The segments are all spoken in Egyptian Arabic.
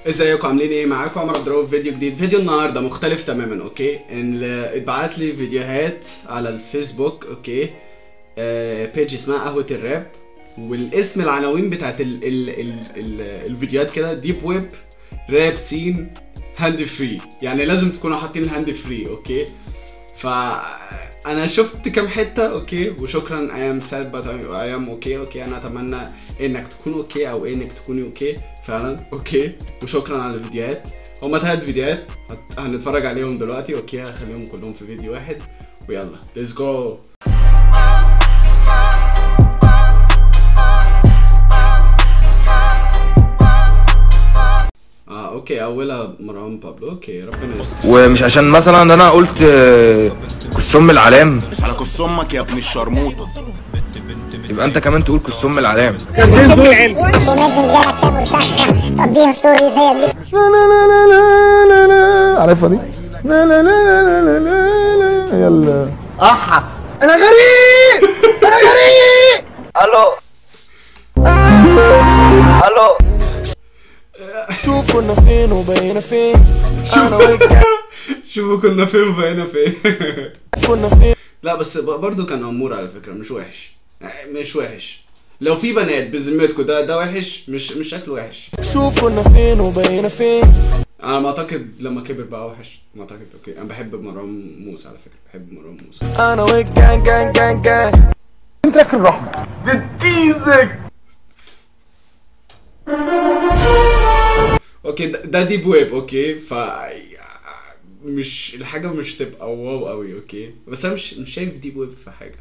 ازيكم عاملين ايه معاكم عمر عبد الرؤوف فيديو جديد فيديو النهارده مختلف تماما اوكي ان اتبعت لي فيديوهات على الفيسبوك اوكي آه بيج اسمها قهوه الراب والاسم العناوين بتاعت ال ال ال ال الفيديوهات كده ديب ويب راب سين هاند فري يعني لازم تكونوا حاطين الهاند فري اوكي فانا شفت كام حته اوكي وشكرا اي ام ساد بات اي ام اوكي اوكي انا اتمنى انك تكون اوكي او انك تكوني اوكي فعلا اوكي وشكرا على الفيديوهات هما تلات فيديوهات هت- هنتفرج عليهم دلوقتي اوكي هخليهم كلهم في فيديو واحد ويلا ليتس جو اه اوكي اولها مروان بابلو اوكي ربنا يستر ومش عشان مثلا انا قلت آه، كسوم العلام على كس امك يا ابن الشرموطه يبقى انت كمان تقول كسوم العلام ونزل لها كتاب وشخصة تقضيها ستوريز هي دي عارفها دي لا لا لا لا لا لا لا هي ال شوف كنا فين وبقينا فين انا وانت شوفوا كنا فين وبقينا فين كنا فين لا بس ب- برضه كان امور على فكره مش وحش يعني مش وحش لو في بنات بذمتكم ده ده وحش مش مش شكله وحش شوف كنا فين وبقينا فين انا ما اعتقد لما كبر بقى وحش ما اعتقد اوكي انا بحب مروان موسى على فكره بحب مروان موسى انا والجان جان جان جان تراك الرحمه اوكي ده, ده ديب ويب اوكي ف مش الحاجه مش تبقى واو قوي اوكي بس انا مش مش شايف ديب ويب في حاجه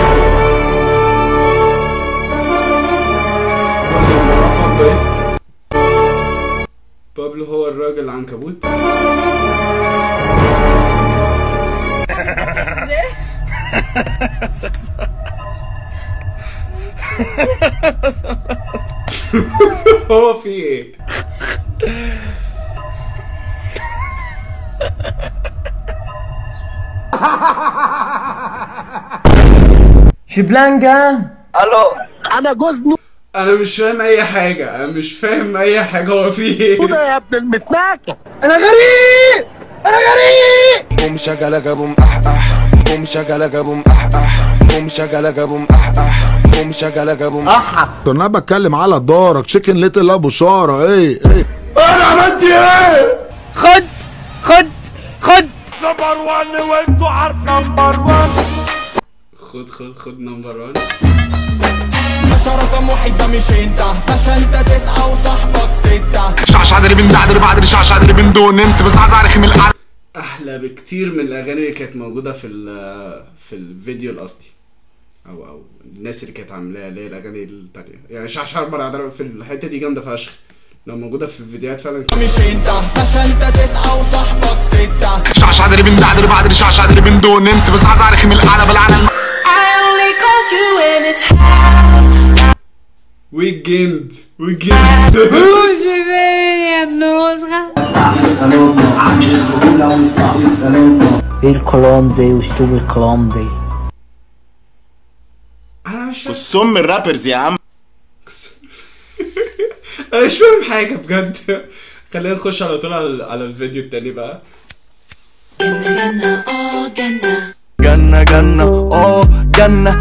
بابلو إيه؟ بابلو هو الراجل العنكبوت هو في ايه انا مش فاهم اي حاجه انا مش فاهم اي حاجه هو في ايه بوم شغلك بوم اح اح بوم شغلك بوم اح اح بوم شغلك بوم اح اح بوم شغلك بوم اح انا بتكلم على دارك تشيكن ليتل ابو شاره ايه ايه خد خد خد نمبر 1 رقم واحد ده مش انت عشان انت تسعة وصاحبك ستة شعشع دري بن دعدري بعدري شعشع دري بن دون انت بس عارف من القعده احلى بكتير من الاغاني اللي كانت موجوده في ال- في الفيديو الاصلي او او الناس اللي كانت عاملاها اللي هي الاغاني التانية يعني شعشع برا في الحته دي جامده فشخ لو موجوده في الفيديوهات فعلا مش انت عشان انت تسعة وصاحبك ستة شعشع دري بن دعدري بعدري شعشع دري بن دون انت بس عارف من القعده بالعلن ويجند ويجند ايه الكلام ده واسلوب الكلام ده انا مش فاهم كس ام الرابرز يا عم انا مش فاهم حاجه بجد خلينا نخش على طول على, على الفيديو التاني بقى جنة جنة اوه جنة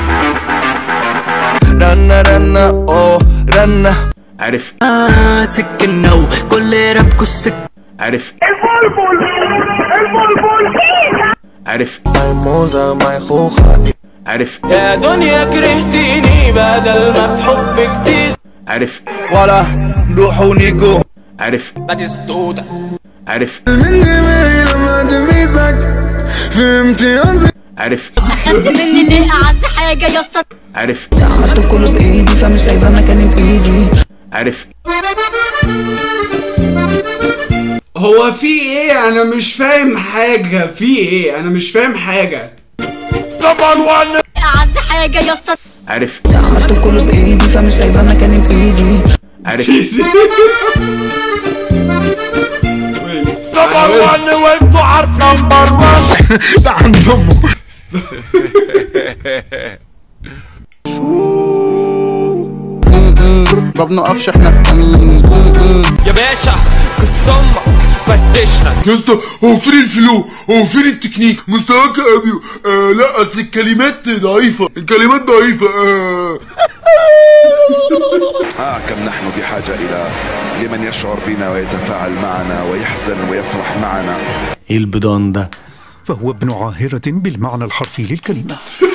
رنة رنة اوه رنة عارف سكنة وكل رابكو السك عارف عارف موزة ماي خوخة عارف يا دنيا كرهتيني بدل ما في حبك تيز عارف ولا نروح ونيجو عارف باتيستوتا عارف من دماغي لما تميزك فهمت قصدي عارف خدت مني ليه اعز حاجه يا اسطى عارف عملت كله بايدي فمش سايبه مكاني بايدي عارف هو في ايه انا مش فاهم حاجه في ايه انا مش فاهم حاجه اعز حاجه يا اسطى عارف عملت كله بايدي فمش سايبه مكاني بايدي عارف تشيزي وينس وانتوا عارفين نمبر 1 ده عند امه ما بنقفش احنا في كمين يا باشا يا اسطى هو فين الفلو هو فين التكنيك مستواك يا ابيو آه لا اصل الكلمات ضعيفه الكلمات ضعيفه آه آه كم نحن بحاجة إلى لمن يشعر بنا ويتفاعل معنا ويحزن ويفرح معنا ايه البدون ده فهو ابن عاهرة بالمعنى الحرفي للكلمة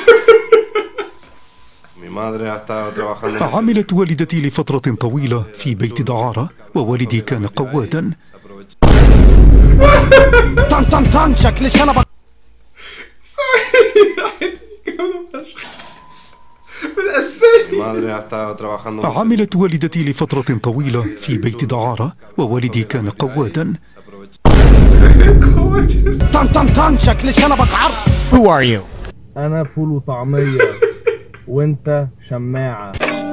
عملت والدتي لفترة طويلة في بيت دعارة ووالدي كان قوادا طن طن طن شكل شنبك بالاسباني عملت والدتي لفترة طويلة في بيت دعارة ووالدي كان قوادا طن طن طن شكل شنبك عرس Who are you? انا فول وطعميه وانت شماعه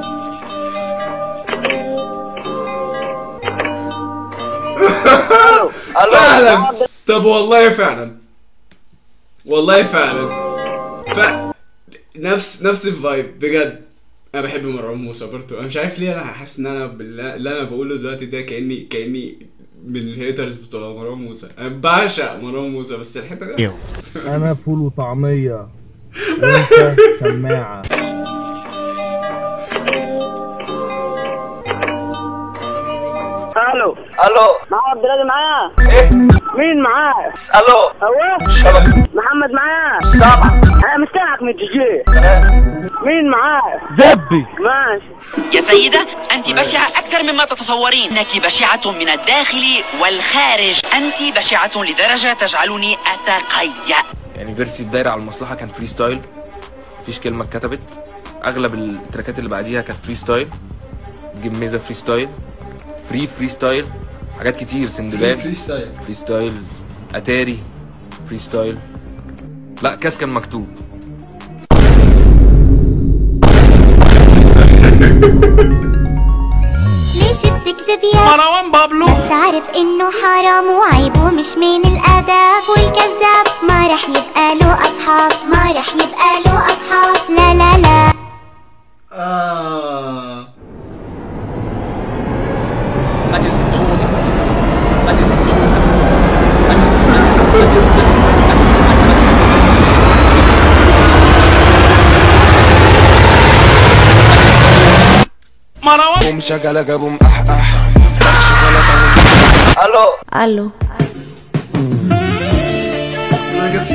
فعلا طب والله فعلا والله فعلا ف نفس نفس الفايب بجد انا بحب مروان موسى برضه انا مش عارف ليه انا حاسس ان انا بالله اللي انا بقوله دلوقتي ده كاني كاني من الهيترز بتوع مروان موسى انا بعشق مروان موسى بس الحته دي انا فول وطعميه وانت شماعه الو الو معاه عبد الهادي معاه ايه مين معاه الو هو شبك محمد معاه سامع انا مستنيك من الجي مين معاه زبي ماشي يا سيدة أنت بشعة أكثر مما تتصورين إنك بشعة من الداخل والخارج أنت بشعة لدرجة تجعلني أتقيأ يعني فيرسي الدايرة على المصلحة كان فري ستايل مفيش كلمة اتكتبت أغلب التراكات اللي بعديها كانت فري ستايل جميزة فري ستايل فري فري ستايل حاجات كتير سندباد فري ستايل فري ستايل أتاري فري ستايل لا كاس كان مكتوب ليش بتكذب يا مروان بابلو تعرف انه حرام وعيب ومش من الاداب والكذاب ما رح يبقى له اصحاب ما رح يبقى له اصحاب لا لا لا آه مجسدود مجسدود مجسدود مروان بوم شغلة بوم أح أح الو الو ليجاسي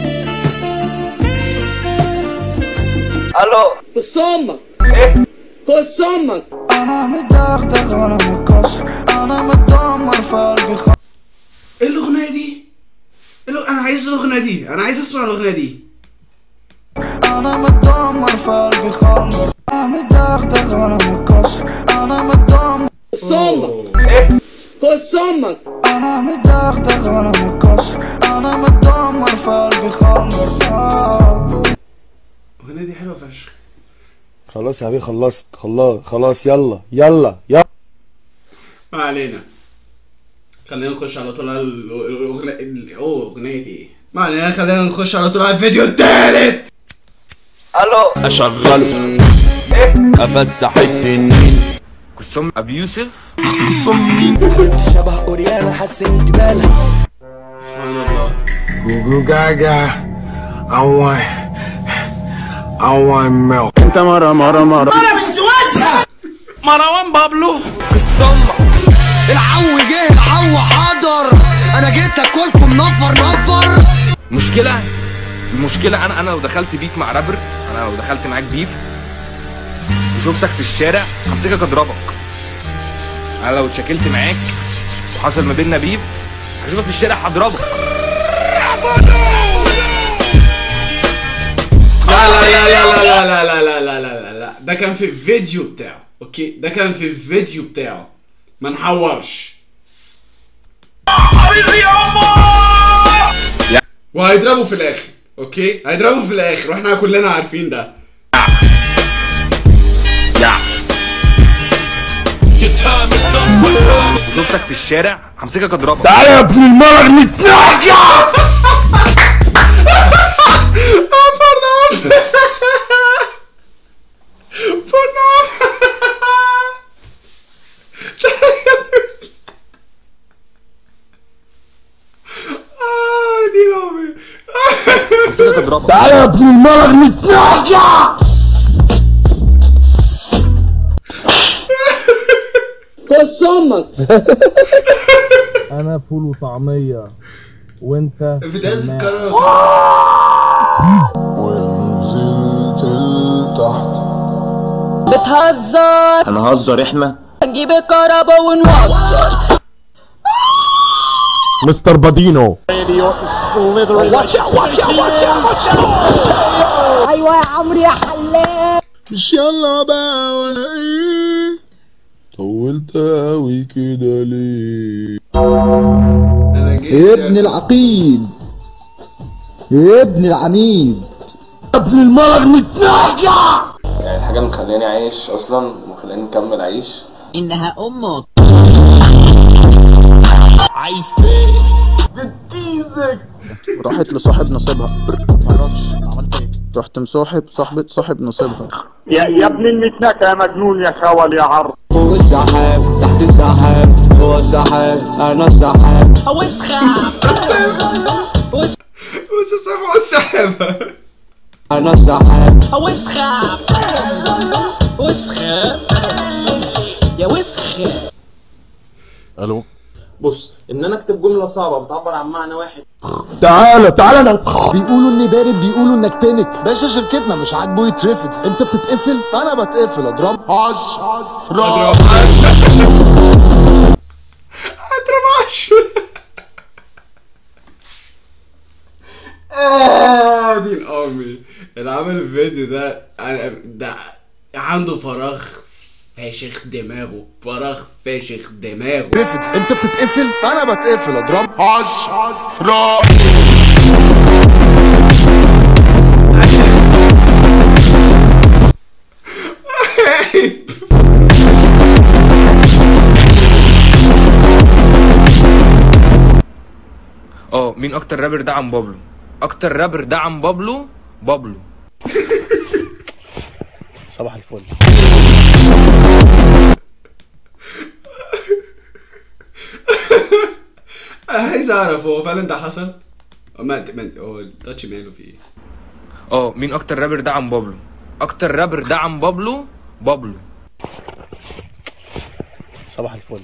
الو كس امك ايه كس امك أنا متدغدغ أنا متكسر أنا متدمر في قلبي خ... ايه الاغنيه دي؟ إيه الأغ- انا عايز الاغنيه دي انا عايز اسمع الاغنيه دي أنا متدمر في قلبي خمر أنا متدغدغ أنا متكسر أنا متدمر كس امك ايه كس امك أنا متدغدغ أنا متكسر أنا متدمر في قلبي خمر آه. الاغنيه دي حلوه فشخ خلاص يا حبيبي خلصت خلاص خلاص يلا يلا يلا ما علينا خلينا نخش على طول على ال- الاغنيه ال- اوه اغنيه ايه ما علينا خلينا نخش على طول على الفيديو التالت الو اشغله ايه افسح التنين كسام أبي يوسف شبه أوريانا حسن جبالها سبحان الله Goo gaga I want I want milk انت مرة مرة مرة مروان بابلو العو جه العو حضر انا جيت اكلكم نفر نفر مشكلة المشكلة أنا أنا لو دخلت بيف مع رابر أنا لو دخلت معاك بيف وشفتك في الشارع همسكك أضربك أنا لو اتشكلت معاك وحصل ما بيننا بيف هشوفك في الشارع هضربك لا لا لا لا لا لا لا لا لا لا لا لا ده كان في الفيديو بتاعه اوكي ده كان في الفيديو بتاعه ما نحورش وهيضربوا في الاخر اوكي هيضربوا في الاخر واحنا كلنا عارفين ده وشفتك في الشارع همسكك أضربك تعالى يا ابن المرض متنحكة اضربك تعالى يا ابن المرض متنرجع كس امك انا فول وطعميه وانت الفيديوهات شماعة. اتكررت ونزلت لتحت بتهزر هنهزر احنا نجيب الكهرباء ونوصل مستر بادينو ايوه يا عمرو يا حلاق مش يلا بقى ولا ايه طولت اوي كده ليه انا جيت يا ابن العقيد يا ابن العميد يا ابن المرض متنرجع يعني الحاجة اللي مخلاني عايش أصلا ومخلاني مكمل عايش إنها أمك عايز بتيزك راحت لصاحب نصيبها متعرفش عملت ايه رحت مصاحب صاحبة صاحب نصيبها يا يا ابن المتنكة يا مجنون يا خول يا عر فوق السحاب تحت السحاب هو السحاب انا السحاب وسخة بس سامعوا السحابة انا السحاب وسخة وسخة يا وسخة الو بص ان انا اكتب جمله صعبه بتعبر عن معنى واحد تعالى تعالى ننقح بيقولوا اني بارد بيقولوا انك تنك باشا شركتنا مش عاجبه يترفد انت بتتقفل انا بتقفل اضرب عش اضرب راب عش اضرب عش اه دين امي اللي عمل الفيديو ده أنا- ده عنده فراغ فاشخ دماغه فراغ فاشخ دماغه رفد انت بتتقفل انا بتقفل اضرب عش راب اه مين اكتر رابر دعم بابلو اكتر رابر دعم بابلو بابلو صباح الفل عايز اعرف هو فعلا ده حصل ما ما هو التاتش ماله في ايه اه مين اكتر رابر دعم بابلو اكتر رابر دعم بابلو بابلو صباح الفل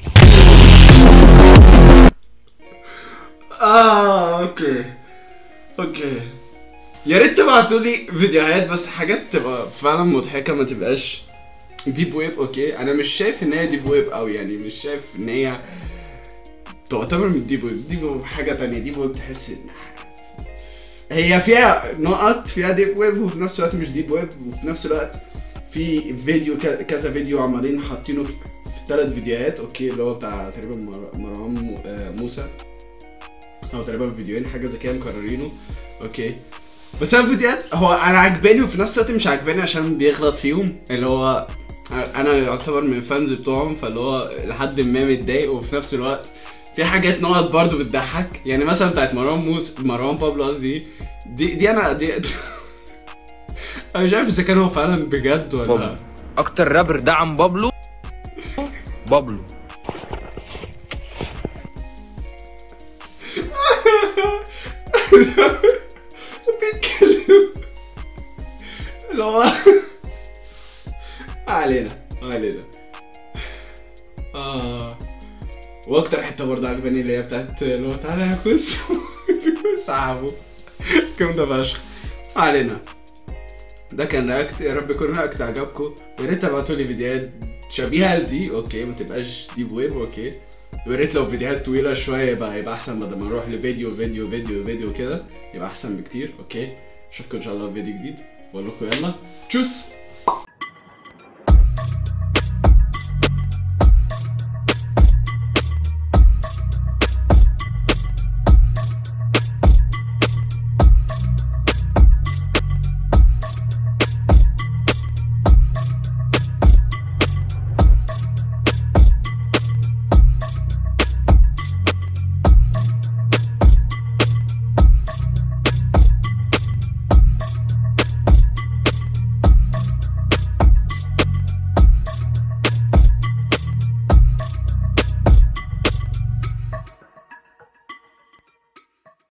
اه اوكي اوكي يا ريت تبعتوا لي فيديوهات بس حاجات تبقى فعلا مضحكه ما تبقاش ديب ويب اوكي انا مش شايف ان هي ديب ويب قوي يعني مش شايف ان هي تعتبر من ديب ويب ديب ويب حاجه تانية ديب ويب تحس ان هي فيها نقط فيها ديب ويب وفي نفس الوقت مش ديب ويب وفي نفس الوقت في فيديو ك- كذا فيديو عمالين حاطينه في في ثلاث فيديوهات اوكي اللي هو بتاع تقريبا مر- مروان مو- آه، موسى او تقريبا فيديوهين حاجه زي كده مكررينه اوكي بس انا الفيديوهات هو انا عجباني وفي نفس الوقت مش عجباني عشان بيغلط فيهم اللي هو انا يعتبر من الفانز بتوعهم فاللي هو لحد ما متضايق وفي نفس الوقت في حاجات نقط برضو بتضحك يعني مثلا بتاعت مروان موس مروان بابلو قصدي دي دي انا دي انا مش عارف اذا كان هو فعلا بجد ولا بابلو اكتر رابر دعم بابلو بابلو بيتكلم اللي هو ما علينا ما علينا اه واكتر حته برضه عجباني اللي هي بتاعت اللي هو تعالى يا كوس صعبه جامده فشخ ما علينا ده كان رياكت يا رب يكون رياكت عجبكم يا ريت تبعتوا لي فيديوهات شبيهه لدي اوكي ما تبقاش ديب ويب اوكي ويا ريت لو فيديوهات طويله شويه يبقى يبقى احسن بدل ما نروح لفيديو فيديو فيديو فيديو كده يبقى احسن بكتير اوكي اشوفكم ان شاء الله في فيديو جديد واقول لكم يلا تشوس